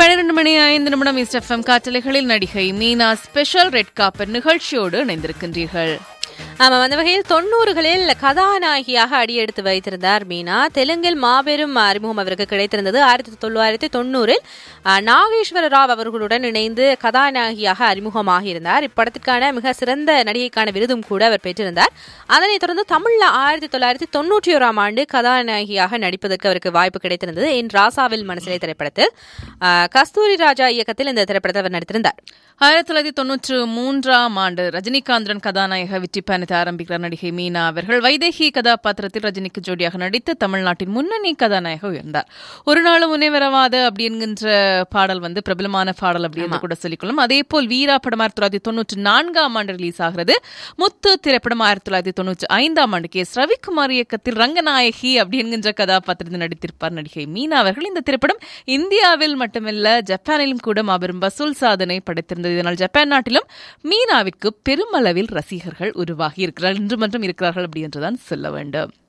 பன்னிரண்டு மணி ஐந்து நிமிடம் ஈஸ்ட் எஃப்எம் காற்றலைகளில் நடிகை மீனா ஸ்பெஷல் ரெட் காப்பர் நிகழ்ச்சியோடு இணைந்திருக்கின்றீர்கள் ஆமா அந்த வகையில் தொண்ணூறுகளில் கதாநாயகியாக அடியெடுத்து வைத்திருந்தார் மீனா தெலுங்கில் மாபெரும் அறிமுகம் அவருக்கு கிடைத்திருந்தது ஆயிரத்தி தொள்ளாயிரத்தி தொண்ணூறில் அஹ், நாகேஸ்வர ராவ் அவர்களுடன் இணைந்து கதாநாயகியாக அறிமுகமாகியிருந்தார் இப்படத்திற்கான மிக சிறந்த நடிகைக்கான விருதும் கூட அவர் பெற்றிருந்தார் அதனைத் தொடர்ந்து தமிழ்ல ஆயிரத்தி தொள்ளாயிரத்தி தொண்ணூற்றி ஓராம் ஆண்டு கதாநாயகியாக நடிப்பதற்கு அவருக்கு வாய்ப்பு கிடைத்திருந்தது என் ராசாவில் மனசிலே திரைப்படத்தில் அஹ், கஸ்தூரி ராஜா இயக்கத்தில் இந்த திரைப்படத்தில் அவர் நடித்திருந்தார் ஆயிரத்தி தொள்ளாயிரத்தி தொன்னூற்று மூன்றாம் ஆண்டு ரஜினிகாந்துடன் கதாநாயக வெற்றி பயணத்தை ஆரம்பிக்கிறார் நடிகை மீனா அவர்கள் வைதேகி கதாபாத்திரத்தில் ரஜினிக்கு ஜோடியாக நடித்து தமிழ்நாட்டின் முன்னணி கதாநாயக உயர்ந்தார் ஒரு நாள் முனைவரவாத அப்படி என்கின்ற பாடல் வந்து பிரபலமான பாடல் அப்படின்னு கூட சொல்லிக்கொள்ளும் அதே போல் வீரா படம் ஆயிரத்தி தொள்ளாயிரத்தி தொண்ணூற்றி நான்காம் ஆண்டு ரிலீஸ் ஆகிறது முத்து திரைப்படம் ஆயிரத்தி தொள்ளாயிரத்தி தொண்ணூற்றி ஐந்தாம் ஆண்டு கே எஸ் ரவிக்குமார் இயக்கத்தில் ரங்கநாயகி அப்படி என்கின்ற கதாபாத்திரத்தில் நடித்திருப்பார் நடிகை மீனா அவர்கள் இந்த திரைப்படம் இந்தியாவில் மட்டுமல்ல ஜப்பானிலும் கூட மாபெரும் வசூல் சாதனை படைத்திருந்தது இதனால் ஜப்பான் நாட்டிலும் மீனாவிற்கு பெருமளவில் ரசிகர்கள் உருவாகி இருக்கிறார்கள் இன்று மட்டும் இருக்கிறார்கள் அப்படி என்றுதான் சொல்ல வேண்டும்